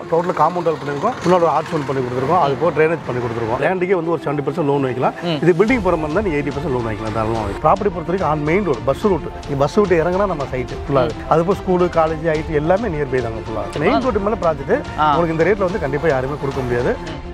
Total compound wall பண்ணியிருக்கோம் முன்னாடி arts one பண்ணி கொடுத்துருக்கோம் அது போக ட்ரைனேஜ் பண்ணி கொடுத்துருக்கோம் லேண்டுக்கே வந்து ஒரு செவன்டி பர்சன்ட் லோன் வைக்கலாம் இது பில்டிங் போகிற மாதிரி தான் நீ எயிட்டி பர்சன்ட் லோன் வைக்கலாம் தாராளமாக ப்ராப்பர்ட்டி பொறுத்த வரைக்கும் on main road bus route நீ பஸ் ரூட் இறங்கினா நம்ம சைட்டு ஃபுல்லாக அது போக ஸ்கூலு காலேஜ் ஐடி எல்லாமே நியர்பை தாங்க ஃபுல்லாக மெயின் ரோட்டு மேலே ப்ராஜெக்ட் உங்களுக்கு இந்த ரேட்டில் வந்து கண்டிப்பாக யாருமே கொடுக்க முடியாது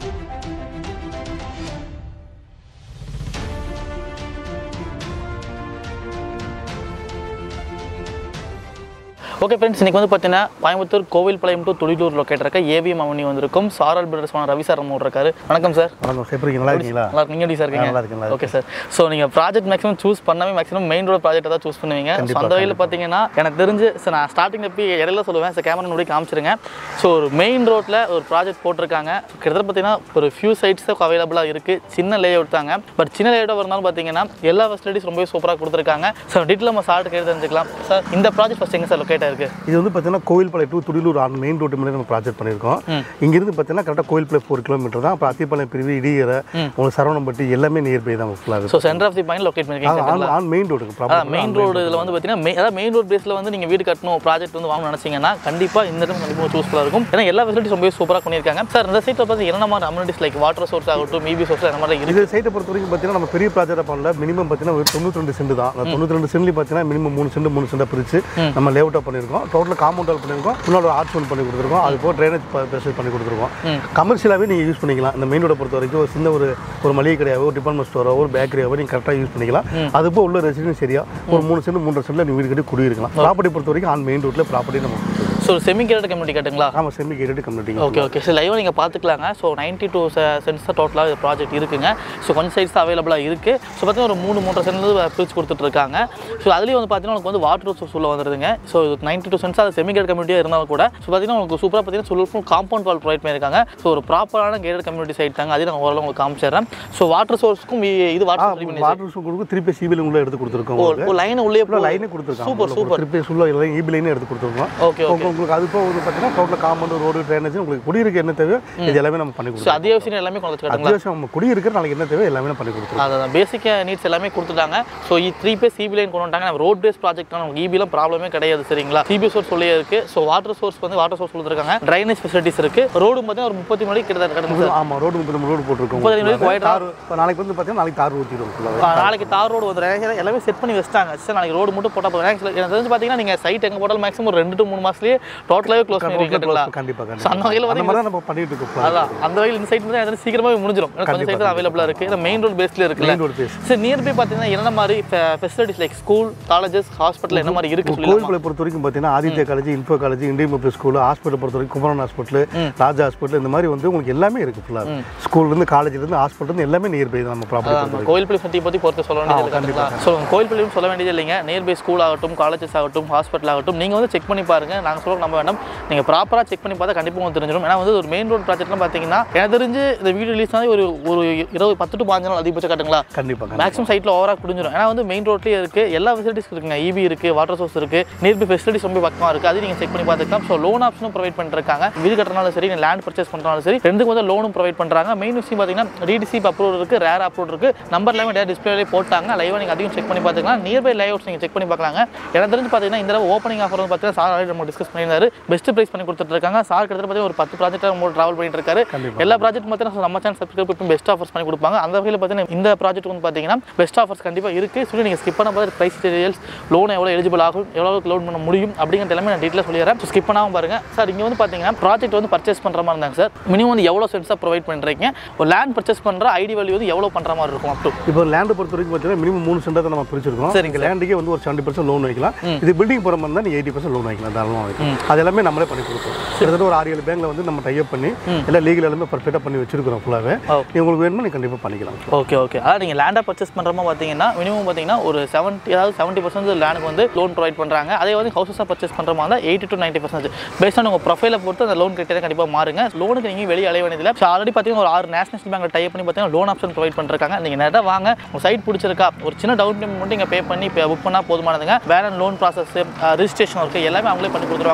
ஓகே ஃப்ரெண்ட்ஸ் இன்னைக்கு வந்து பார்த்தீங்கன்னா கோயம்புத்தூர் கோவில்பாளையம் டு துடிலூர் லொக்கேட் இருக்க ஏவிஎம் அவனி வந்திருக்கும் சாரல் பிரதர்ஸ் ரவி சார் நம்ம இருக்காரு வணக்கம் சார் வணக்கம் எப்படி இருக்கீங்க? நல்லா இருக்கீங்களா நல்லா இருக்கு. நீங்க எப்படி சார் இருக்கீங்க நல்லா இருக்கேன், நல்லா ஓகே சார் ஸோ நீங்கள் ப்ராஜெக்ட் மேக்ஸிமம் சூஸ் பண்ணவே மேக்ஸிமம் மெயின் ரோட் ப்ராஜெக்ட் தான் சூஸ் பண்ணுவீங்க ஸோ அந்த வகையில் பார்த்தீங்கன்னா எனக்கு தெரிஞ்சு சார் நான் ஸ்டார்டிங் எப்பி இடையில சொல்லுவேன் சார் கேமரா முன்னாடி காமிச்சிருங்க ஸோ ஒரு மெயின் ரோட்டில் ஒரு ப்ராஜெக்ட் போட்டிருக்காங்க கிட்டத்தட்ட பார்த்தீங்கன்னா ஒரு ஃபியூ சைட்ஸ் அவைலபிளாக இருக்குது சின்ன லே அவுட் தாங்க பட் சின்ன லே அவுட்டாக இருந்தாலும் பார்த்தீங்கன்னா எல்லா ஃபெசிலிட்டிஸ் ரொம்பவே சூப்பராக கொடுத்துருக்காங்க ஸோ டீட்டெயில் நம்ம சார்ட் கேட்டு தெரிஞ்சுக்கலாம் சார் இந்த ப்ராஜெக்ட் ஃபஸ்ட் எங்கே சார் லொக்கேட்டாக இருக்குது இது வந்து பார்த்தீங்கன்னா Kovilpalayam to Thudiyalur on main road மேலே நம்ம ப்ராஜெக்ட் பண்ணியிருக்கோம் இங்கிருந்து பார்த்தீங்கன்னா கரெக்டாக கோவில்பாளையம் ஃபோர் கிலோமீட்டர் தான் அப்புறம் அத்திப்பாளையம் பிரிவு இடியரை உங்களுக்கு சரவணம்பட்டி எல்லாமே நியர்பை தான் ஃபுல்லாக so centre of the point locate பண்ணிருக்கீங்க ஆன் ஆன் மெயின் ரோடுக்கு அதான் ப்ராப்பர் மெயின் ரோடு இதில் வந்து பார்த்தீங்கன்னா மெய் அதாவது மெயின் ரோட் பேஸில் வந்து நீங்கள் வீடு கட்டணும் ப்ராஜெக்ட் வந்து வாங்கணும்னு நினச்சிங்கன்னா கண்டிப்பாக இந்த இடம் கண்டிப்பாக சூஸ்ஃபுல்லாக இருக்கும் ஏன்னா எல்லா ஃபெசிலிட்டிஸ் ரொம்ப சூப்பராக பண்ணியிருக்காங்க சார் இந்த சைட்டில் பார்த்து என்ன மாதிரி அம்யூனிட்டிஸ் லைக் வாட்டர் சோர்ஸ் ஆகட்டும் மீபி சோர்ஸ் அந்த மாதிரி இருக்குது இது சைட்டை பொறுத்த வரைக்கும் பார்த்தீங்கன்னா நம்ம பெரிய ப்ராஜெக்ட் பண்ணல மினிமம் பார்த்தீங்கன்னா ஒரு தொண்ணூற்றி ரெண்டு சென்ட் தான் அந்த தொண்ணூற்றி ரெண்டு சென்ட்லி பார்த்தீங்கன்னா மினிமம் மூணு சென்ட் மூணு சென்டாக பிரிச்சு நம்ம லேஅவுட்டாக பண்ணியிருக்கோம் டோட்டல் காம்பவுண்ட் வால் பண்ணியிருக்கோம் முன்னாடி ஆர்ட்ஸ் ஒன் பண்ணி கொடுத்துருக்கோம் அது போக ட்ரைனேஜ் ஃபெசிலிட்டி பண்ணி கொடுத்துருக்கோம் கமர்ஷியலாகவே நீங்கள் யூஸ் பண்ணிக்கலாம் இந்த மெயின் ரோட பொறுத்த வரைக்கும் ஒரு சின்ன ஒரு ஒரு மளிகை கடையாவோ ஒரு டிபார்ட்மெண்ட் ஸ்டோரோ ஒரு பேக்கரியாவோ நீங்கள் கரெக்டாக யூஸ் பண்ணிக்கலாம் அது போக உள்ள ரெசிடென்ஸ் சரியா ஒரு மூணு சென்ட் மூன்றரை சென்ட்ல நீங்கள் வீடு கட்டி குடியிருக்கலாம் ப்ராப்பர்ட்டி பொறுத்த வரைக்கும் ஆன் மெயின் ரோட்டில் ப்ராப்பர்ட்டி நம்ம ஸோ செமி கேரட் கம்யூனிட்டி கட்டுங்களா ஆமாம் செமி கேட்டட் கம்யூனிட்டிங்க ஓகே ஓகே சார் லைவாக நீங்கள் பார்த்துக்கலாங்க ஸோ நைன்ட்டி டூ சென்ட்ஸ் தான் டோட்டலாக இது ப்ராஜெக்ட் இருக்குங்க ஸோ கொஞ்சம் சைட்ஸ் தான் அவைலபிளாக இருக்குது ஸோ பார்த்தீங்கன்னா ஒரு மூணு மூன்றரை சென்ட் பிரிச்சு கொடுத்துட்டு இருக்காங்க ஸோ அதுலேயும் வந்து பார்த்தீங்கன்னா உங்களுக்கு வந்து வாட்டர் சோர்ஸ் உள்ள வந்துருதுங்க ஸோ இது நைன்ட்டி டூ சென்ட்ஸ் அது செமி கேட் கம்யூனிட்டியாக இருந்தாலும் கூட ஸோ பார்த்தீங்கன்னா உங்களுக்கு சூப்பராக பார்த்தீங்கன்னா சொல்லும் காம்பவுண்ட் வால் ப்ரொவைட் பண்ணியிருக்காங்க ஸோ ஒரு ப்ராப்பரான கேட்டட் கம்யூனிட்டி சைட் தாங்க அதையும் நான் ஓரளவு உங்களுக்கு காமிச்சிடுறேன் ஸோ வாட்டர் சோர்ஸ்க்கும் இது வாட்டர் வாட்டர் கொடுக்கும் திருப்பி சிபில் உள்ள எடுத்து கொடுத்துருக்கோம் உங்களுக்கு. ஒரு லைன் உள்ளே ஃபுல்லாக லைனே கொடுத்துருக்காங்க சூப்பர் சூப்பர் திருப்பி ஃபுல்லாக எல்லாம் ஈபி லைனே எடுத்து கொடுத்துருக்கோம் ஓகே உங்க- உங்களுக்கு அது போக வந்து பார்த்தீங்கன்னா டோட்டல் காம்பவுண்ட் ரோடு ட்ரைனேஜ் உங்களுக்கு குடியிருக்க என்ன தேவையோ இது எல்லாமே நம்ம பண்ணி ஸோ கொடுத்துருவோம் அத்தியாவசியம் எல்லாமே கொண்டு வந்து காட்டுங்களா அத்தியாவசியம் நம்ம குடியிருக்கிற நாளைக்கு என்ன தேவையோ எல்லாமே நம்ம பண்ணி கொடுத்துருவோம் அதான் பேசிக் நீட்ஸ் எல்லாமே கொடுத்துட்டாங்க so three phase CB line கொண்டு வந்துட்டாங்க நம்ம ரோட் பேஸ் ப்ராஜெக்ட் நமக்கு இபிலாம் ப்ராப்ளமே கிடையாது சரிங்களா சிபி சோர்ஸ் சொல்லியே இருக்கு ஸோ வாட்டர் சோர்ஸ் வந்து வாட்டர் சோர்ஸ் கொடுத்துருக்காங்க ட்ரைனேஜ் ஃபெசிலிட்டிஸ் இருக்கு ரோடு பார்த்தீங்கன்னா ஒரு முப்பத்தி மணி கிட்ட கிடக்கு சார் ஆமாம் ரோடு முப்பது ரோடு போட்டிருக்கோம் முப்பது அடி wide ஆ? தார் இப்போ நாளைக்கு வந்து பார்த்தீங்கன்னா நாளைக்கு தார் ஊற்றிடுவோம் ஃபுல்லாக ஆ, நாளைக்கு தார் ரோடு வந்து actually எல்லாமே செட் பண்ணி வச்சிட்டாங்க சார் நாளைக்கு ரோடு மட்டும் போட்டால் போதும் Actually, எனக்கு தெரிஞ்சு பார்த்தீங்கன்னா நீங்கள் சைட் எங்கே போட்டாலும் மேக்ஸிமம் ஒரு ரெண்டு டு மூணு மாதத்துலேயே டோட்டலாகவே க்ளோஸ் பண்ணி கேட்டுங்களா கண்டிப்பாக So, அந்த வகையில் கண்டிப்பாக அந்த வந்து மாதிரி தான் நம்ம பண்ணிட்டு இருக்கோம் அதான் அந்த வகையில் இந்த சைட் வந்து எனக்கு சீக்கிரமாகவே முடிஞ்சிடும் ஏன்னா கொஞ்சம் சைட் அவைலபிளாக இருக்குது இந்த மெயின் ரோடு பேஸ்ல இருக்குல்ல main road base sir nearby பார்த்தீங்கன்னா என்ன மாதிரி facilities like school colleges hospital என்ன மாதிரி இருக்கு சொல்லி கோயில்களை பொறுத்த வரைக்கும் பார்த்தீங்கன்னா Aditya college info college Indian public school hospital பொறுத்த வரைக்கும் குமரன் ஹாஸ்பிட்டல் ராஜா ஹாஸ்பிட்டல் இந்த மாதிரி வந்து உங்களுக்கு எல்லாமே இருக்குது ஃபுல்லாக ஸ்கூல்லேருந்து காலேஜ்லேருந்து ஹாஸ்பிட்டல் எல்லாமே நியர்பை தான் நம்ம ப்ராப்பர்ட்டி கோயில்பள்ளி பற்றி பற்றி பொறுத்து சொல்ல வேண்டியது இல்லை ஸோ கோயில்பள்ளியும் சொல்ல வேண்டியது இல்லைங்க நியர்பை ஸ்கூல் ஆகட்டும் காலேஜஸ் ஆகட்டும் ஹாஸ்பிட்டல் ஆகட்டும் நீங்கள் வந்து செக் பண்ணி பாருங்க நாங்கள் சொல்ல நம்ப வேண்டாம் நீங்கள் ப்ராப்பராக செக் பண்ணி பார்த்தா கண்டிப்பாக உங்களுக்கு தெரிஞ்சிடும் ஏன்னா வந்து ஒரு மெயின் ரோட் ப்ராஜெக்ட்லாம் பார்த்தீங்கன்னா எனக்கு தெரிஞ்சு இந்த வீடியோ ரிலீஸ் ஆகி ஒரு ஒரு இருபது பத்து டு பாஞ்சு நாள் அதிகபட்சம் காட்டுங்களா கண்டிப்பாக மேக்ஸிமம் சைட்டில் ஓவராக குடிஞ்சிடும் ஏன்னா வந்து மெயின் ரோட்லேயே இருக்குது எல்லா ஃபெசிலிட்டிஸ் இருக்குங்க இபி இருக்குது வாட்டர் சோர்ஸ் இருக்குது நியர்பை ஃபெசிலிட்டிஸ் ரொம்ப பக்கமாக இருக்குது அதையும் நீங்கள் செக் பண்ணி பார்த்துக்கலாம் ஸோ லோன் ஆப்ஷனும் ப்ரொவைட் பண்ணிருக்காங்க வீடு கட்டுறனாலும் சரி லேண்ட் பர்ச்சேஸ் பண்ணுறனாலும் சரி ரெண்டுக்கு வந்து லோனும் ப்ரொவைட் பண்ணுறாங்க மெயின் விஷயம் பார்த்தீங்கன்னா டிடிசி அப்ரூவல் இருக்குது ரேர் அப்ரூவல் இருக்குது நம்பர் எல்லாமே டேரக்ட் டிஸ்பிளேலே போட்டாங்க லைவாக நீங்கள் அதையும் செக் பண்ணி பார்த்துக்கலாம் நியர்பை லேஅவுட்ஸ் நீங்கள் செக் பண்ணி பார்க்கலாங்க எனக்கு தெரிஞ்சு பார்த்தீங்கன்னா இந்த தடவை ஓப்பனிங் ஆஃபர் வந்து பார்த்தீங்கன்னா சார் ஆல்ரெடி நம்ம டிஸ்கஸ் பண்ணியிருந்தாரு பெஸ்ட் ப்ரைஸ் பண்ணி கொடுத்துட்டு இருக்காங்க சார் கிட்டத்தட்ட பார்த்தீங்கன்னா ஒரு பத்து ப்ராஜெக்ட் நம்ம ட்ராவல் பண்ணிட்டு இருக்காரு கண்டிப்பா. எல்லா ப்ராஜெக்ட் பார்த்தீங்கன்னா நம்ம சேனல் சப்ஸ்கிரைப் இப்போ பெஸ்ட் ஆஃபர்ஸ் பண்ணி கொடுப்பாங்க அந்த வகையில் பார்த்தீங்கன்னா இந்த ப்ராஜெக்ட் வந்து பார்த்தீங்கன்னா பெஸ்ட் ஆஃபர்ஸ் கண்டிப்பாக இருக்குது சொல்லி நீங்கள் ஸ்கிப் பண்ண பார்த்து ப்ரைஸ் டீடைல்ஸ் லோன் எவ்வளோ எலிஜிபிள் ஆகும் எவ்வளோ லோன் பண்ண முடியும் அப்படிங்கிறது எல்லாமே நான் டீட்டெயில் சொல்லிடுறேன் ஸோ ஸ்கிப் பண்ணாமல் பாருங்க சார் இங்கே வந்து பார்த்தீங்கன்னா ப்ராஜெக்ட் வந்து பர்ச்சேஸ் பண்ணுற மாதிரி இருந்தாங்க சார் மினிமம் வந்து எவ்வளோ சென்ஸாக ப்ரொவைட் பண்ணுறீங்க ஒரு லேண்ட் பர்ச்சேஸ் பண்ணுற ஐடி வேல்யூ வந்து எவ்வளோ பண்ணுற மாதிரி இருக்கும் அப் டு இப்போ லேண்டை பொறுத்த வரைக்கும் பார்த்தீங்கன்னா மினிமம் மூணு சென்டாக நம்ம பிரிச்சிருக்கோம் சரிங்க சரிங்க லேண்டுக்கே வந்து ஒரு செவன்டி பர்சன்ட் லோன் வைக்கலாம் இது பில்டிங் போகிற மாதிரி தான் நீ எயிட்டி பர்சன்ட் லோன் வைக்கலாம் தாராளமாக வைக்கலாம் அது எல்லாமே நம்மளே பண்ணி கொடுப்போம் கிட்டத்தட்ட ஒரு ஆறு ஏழு பேங்க்ல வந்து நம்ம டைப் பண்ணி எல்லாம் லீகல் எல்லாமே பர்ஃபெக்டாக பண்ணி வச்சிருக்கிறோம் ஃபுல்லாகவே ஓ. நீ உங்களுக்கு வேணுமா நீ கண்டிப்பாக பண்ணிக்கலாம் ஓகே ஓகே அதாவது நீங்கள் லேண்டாக பர்ச்சேஸ் பண்ணுறமா பார்த்தீங்கன்னா மினிமம் பார்த்தீங்கன்னா ஒரு செவன்ட்டி அதாவது செவன்ட்டி பர்சன்ட் லேண்டுக்கு வந்து லோன் ப்ரொவைட் பண்ணுறாங்க அதே வந்து ஹவுசஸாக பர்ச்சேஸ் பண்ணுற மாதிரி இருந்தால் eighty to ninety percent based on உங்கள் ப்ரொஃபைலை பொறுத்து அந்த லோன் கிட்டே கண்டிப்பாக மாறுங்க லோனுக்கு நீங்கள் வெளியே அலைய வேண்டியதில்லை ஸோ ஆல்ரெடி பார்த்தீங்கன்னா ஒரு ஆறு நேஷனல் பேங்க் டைப் பண்ணி பார்த்தீங்கன்னா லோன் ஆப்ஷன் ப்ரொவைட் பண்ணிருக்காங்க நீங்கள் நேராக வாங்க உங்கள் சைட் பிடிச்சிருக்கா ஒரு சின்ன டவுன் பேமெண்ட் மட்டும் நீங்கள் பே பண்ணி புக் பண்ணால் போதுமானதுங்க வேற லோன் ப்ராசஸ் ரிஜிஸ்ட்ரேஷன் ஒர்க்கு எல்லாமே அவங்களே பண்ணி கொடுத்துருவாங்க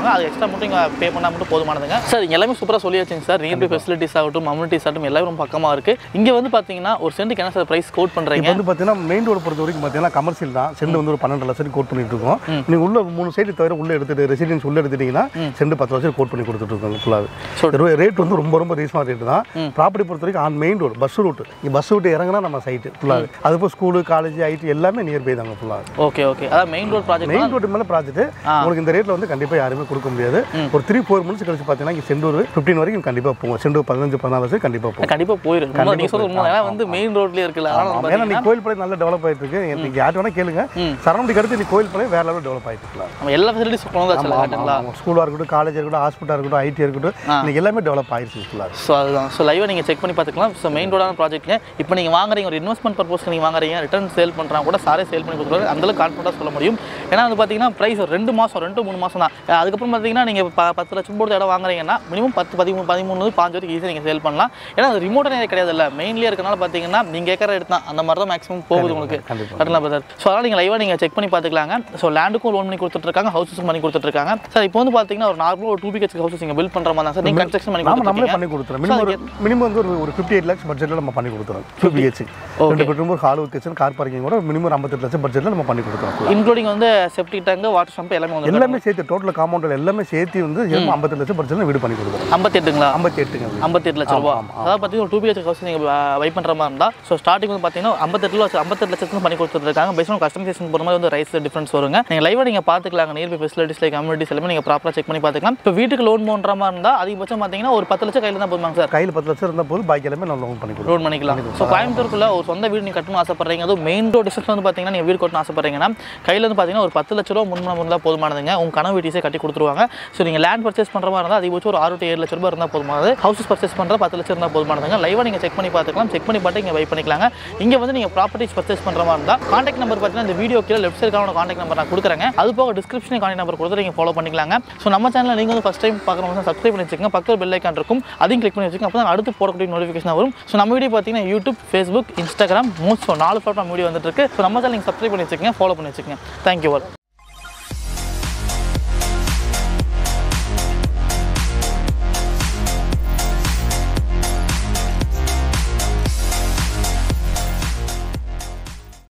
கொடுத்துருவாங்க அது எக்ஸ்ட்ரா மட்டும் இங்கே பே பண்ணால் மட்டும் போதுமானதுங்க சார் இங்க எல்லாமே சூப்பராக சொல்லி வச்சுங்க சார் நியர்பை ஃபெசிலிட்டிஸ் ஆகட்டும் அம்யூனிட்டிஸ் ஆகட்டும் எல்லாமே ரொம்ப பக்கமாக இருக்குது இங்கே வந்து பார்த்தீங்கன்னா ஒரு சென்ட்டுக்கு என்ன சார் ப்ரைஸ் கோட் பண்ணுறீங்க இப்போ வந்து பார்த்தீங்கன்னா மெயின் ரோடு பொறுத்த வரைக்கும் பார்த்தீங்கன்னா கமர்ஷியல் தான் செண்டு வந்து ஒரு பன்னெண்டு லட்சம் கோட் பண்ணிட்டு இருக்கோம் நீங்கள் உள்ள மூணு சைடு தவிர உள்ள எடுத்துட்டு ரெசிடென்ஸ் உள்ள எடுத்துட்டீங்கன்னா செண்டு பத்து லட்சம் கோட் பண்ணி கொடுத்துட்டு இருக்கோங்க ஃபுல்லாக ரேட் வந்து ரொம்ப ரொம்ப ரீசனாக ரேட் தான் ப்ராப்பர்ட்டி பொறுத்த வரைக்கும் on main road bus route இங்கே பஸ் ரூட் இறங்கினா நம்ம சைட்டு ஃபுல்லாக அதுபோல் ஸ்கூலு காலேஜ் ஐடி எல்லாமே நியர்பை தாங்க ஃபுல்லாக ஓகே ஓகே அதாவது main road project main road மேலே ப்ராஜெக்ட் உங்களுக்கு இந்த ரேட்டில் வந்து கண்டிப்பாக யாருமே கொடுக்க முடியாது ஒரு த்ரீ ஃபோர் மந்த்ஸ் கழிச்சு பார்த்தீங்கன்னா இங்கே செண்டூர் ஃபிஃப்டின் வரைக்கும் கண்டிப்பாக போகும் செண்டூர் பதினஞ்சு பதினாலு வருஷம் கண்டிப்பாக போகும் கண்டிப்பாக போயிடும் உண்மை நீங்கள் சொல்றது உண்மை ஏன்னா வந்து மெயின் ரோட்லேயே இருக்குல்ல அதனால வந்து ஏன்னா நீ கோயில் பாளையம் நல்லா டெவலப் ஆயிட்டு இருக்கு நீங்க யார்ட்ட வேணா கேளுங்க சரௌண்டிங் அடுத்து நீ கோயில் பாளையம் வேற லெவல் டெவலப் ஆயிட்டு இருக்கலாம் நம்ம எல்லா ஃபெசிலிட்டிஸ் கொண்டு வந்தாச்சு கரெக்டுங்களா ஸ்கூலாக இருக்கட்டும் காலேஜ் இருக்கட்டும் ஹாஸ்பிட்டலாக இருக்கட்டும் ஐடி இருக்கட்டும் இன்னைக்கு எல்லாமே டெவலப் ஆயிருச்சு ஃபுல்லாக ஸோ அதுதான் ஸோ லைவாக நீங்கள் செக் பண்ணி பார்த்துக்கலாம் ஸோ மெயின் ரோடான ப்ராஜெக்ட்டுங்க இப்போ நீங்கள் வாங்குறீங்க ஒரு இன்வெஸ்ட்மெண்ட் பர்பஸ் நீங்கள் வாங்குறீங்க ரிட்டர்ன் சேல் பண்ணுறாங்க கூட சாரே சேல் பண்ணி கொடுக்குறாரு அந்தளவுக்கு கான்ஃபிடண்டாக சொல்ல முடியும் ஏன்னா வந்து பார்த்தீங்கன்னா ப்ரைஸ் ஒரு ரெண்டு மாதம் ரெண்டு மூணு மாதம் தான் அதுக்கப்புறம் பார்த்தீங்கன்னா நீங்கள் ப பத்து லட்சம் போட்டு இடம் வாங்குறீங்கன்னா மினிமம் பத்து பதிமூணு பதிமூணு பாஞ்சு வரைக்கும் ஈஸியாக நீங்கள் சேல் பண்ணலாம் ஏன்னா அது ரிமோட் ஏரியா கிடையாது இல்லை மெயின்லேயே இருக்கனால பார்த்தீங்கன்னா நீங்கள் கேட்குற இடத்து தான் அந்த மாதிரி தான் மேக்ஸிமம் போகுது உங்களுக்கு கண்டிப்பா. கட்டலாம் பிரதர் ஸோ அதனால் நீங்கள் லைவாக நீங்கள் செக் பண்ணி பார்த்துக்கலாங்க ஸோ லேண்டுக்கும் லோன் பண்ணி கொடுத்துட்ருக்காங்க ஹவுசஸும் பண்ணி கொடுத்துட்ருக்காங்க சார் இப்போ வந்து பார்த்தீங்கன்னா ஒரு நார்மலாக ஒரு டூ பிஹெச் ஹவுசஸ் நீங்கள் பில்ட் பண்ணுற மாதிரி தான் சார் நீங்கள் கன்ஸ்ட்ரக்ஷன் பண்ணி நாம நம்மளே கொடுத்துருக்கீங்க பண்ணி கொடுத்துறோம் மினிமம் ஒரு மினிமம் வந்து ஒரு ஒரு ஃபிஃப்டி எயிட் லேக்ஸ் பட்ஜெட்டில் நம்ம பண்ணி கொடுத்துறோம் டூ பிஹெச் ரெண்டு பெட்ரூம் ஒரு ஹால் கிச்சன் கார் பார்க்கிங் கூட மினிமம் ஐம்பத்தெட்டு லட்சம் பட்ஜெட்டில் நம்ம பண்ணி கொடுத்துறோம் இன்க்ளூடிங் வந்து செப்டிக் டேங்க் வாட்டர் ஷாம்பு எல்லாமே வந்து எல்லாமே சேர்த்து டோட்டல் காம்பவுண்ட் எல்லாமே சேர்த்து வந்து ஐம்பத்தெட்டு லட்சம் பட்ஜெட்டில் வீடு பண்ணி கொடுக்குறோம் ஐம்பத்தெட்டுங்களா ஐம்பத்தி எட்டுங்க அது. ஐம்பத்தெட்டு லட்ச ரூபா அதாவது பார்த்தீங்கன்னா ஒரு டூ பிஹெச் ஹவுஸ் நீங்கள் வை பண்ணுற மாதிரி இருந்தால் ஸோ ஸ்டார்டிங் வந்து பார்த்தீங்கன்னா ஐம்பத்தெட்டு லட்சம் ஐம்பத்தெட்டு லட்சத்துக்கு பண்ணி கொடுத்துருக்காங்க பேஸ் ஆன் கஸ்டமைசேஷன் போகிற மாதிரி வந்து ரைஸ் டிஃப்ரென்ஸ் வருங்க நீங்கள் லைவாக நீங்கள் பார்த்துக்கலாங்க நியர்பை ஃபெசிலிட்டிஸ் லைக் கம்யூனிட்டிஸ் எல்லாமே நீங்கள் ப்ராப்பராக செக் பண்ணி பார்த்துக்கலாம் இப்போ வீட்டுக்கு லோன் பண்ணுற மாதிரி இருந்தால் அதிகபட்சம் பார்த்தீங்கன்னா ஒரு பத்து லட்சம் கையில் தான் போதுமாங்க சார் கையில் பத்து லட்சம் இருந்தால் போது பாக்கி எல்லாமே நம்ம லோன் பண்ணி கொடுக்குறோம் லோன் பண்ணிக்கலாம் ஸோ கோயம்புத்தூருக்குள்ள ஒரு சொந்த வீடு நீங்கள் கட்டணும் ஆசைப்படுறீங்க அதுவும் மெயின் ரோட் டிஸ்டன்ஸ் வந்து பார்த்தீங்கன்னா நீங்கள் வீடு கட்டணும் ஆசைப்படுறீங்கன்னா கையில் வந்து பார்த்தீங்கன்னா ஒரு பத்து லட்ச ரூபா முன்மணம் இருந்தால் போதுமானதுங்க உங்கள் கனவு வீட்டிஸே கட்டி கொடுத்துருவாங்க ஸோ நீங்கள் லேண்ட் பர்ச்சேஸ் பண்ணுற மாதிரி இருந்தால் அதிகபட்சம் ஒரு ஆறு டு ஏழு லட்ச ரூபா இருந்தால் போதுமானது ஹவுசஸ் பர்ச்சேஸ் பண்ணுற பத்து லட்சம் இருந்தால் போதுமானதுங்க லைவாக நீங்கள் செக் பண்ணி பார்த்துக்கலாம் செக் பண்ணி பார்த்து இங்கே பை பண்ணிக்கலாங்க இங்கே வந்து நீங்கள் ப்ராப்பர்ட்டிஸ் பர்ச்சேஸ் பண்ணுற மாதிரி இருந்தால் காண்டாக்ட் நம்பர் பார்த்தீங்கன்னா இந்த வீடியோ கீழே லெஃப்ட் சைடுக்கான காண்டாக்ட் நம்பர் நான் கொடுக்குறேங்க அது போக டிஸ்கிரிப்ஷன் காண்டாக்ட் நம்பர் கொடுத்து நீங்கள் ஃபாலோ பண்ணிக்கலாங்க ஸோ நம்ம சேனலில் நீங்கள் வந்து ஃபஸ்ட் டைம் பார்க்குறவங்க சப்ஸ்கிரைப் பண்ணி வச்சுக்கோங்க பக்கத்தில் பெல் ஐக்கான் இருக்கும் அதையும் கிளிக் பண்ணி வச்சுக்கோங்க அப்போ தான் அடுத்து போடக்கூடிய நோட்டிஃபிகேஷன் வரும் ஸோ நம்ம வீடியோ பார்த்தீங்கன்னா YouTube Facebook Instagram most so நாலு பிளாட்ஃபார்ம் வீடியோ வந்துட்டு இருக்கு ஸோ நம்ம சேனல் நீங்கள் சப்ஸ்கிரைப் பண்ணி வச்சுக்கோங்க ஃபாலோ பண்ணி வச்சுக்கோங்க தேங்க்யூ ஆல்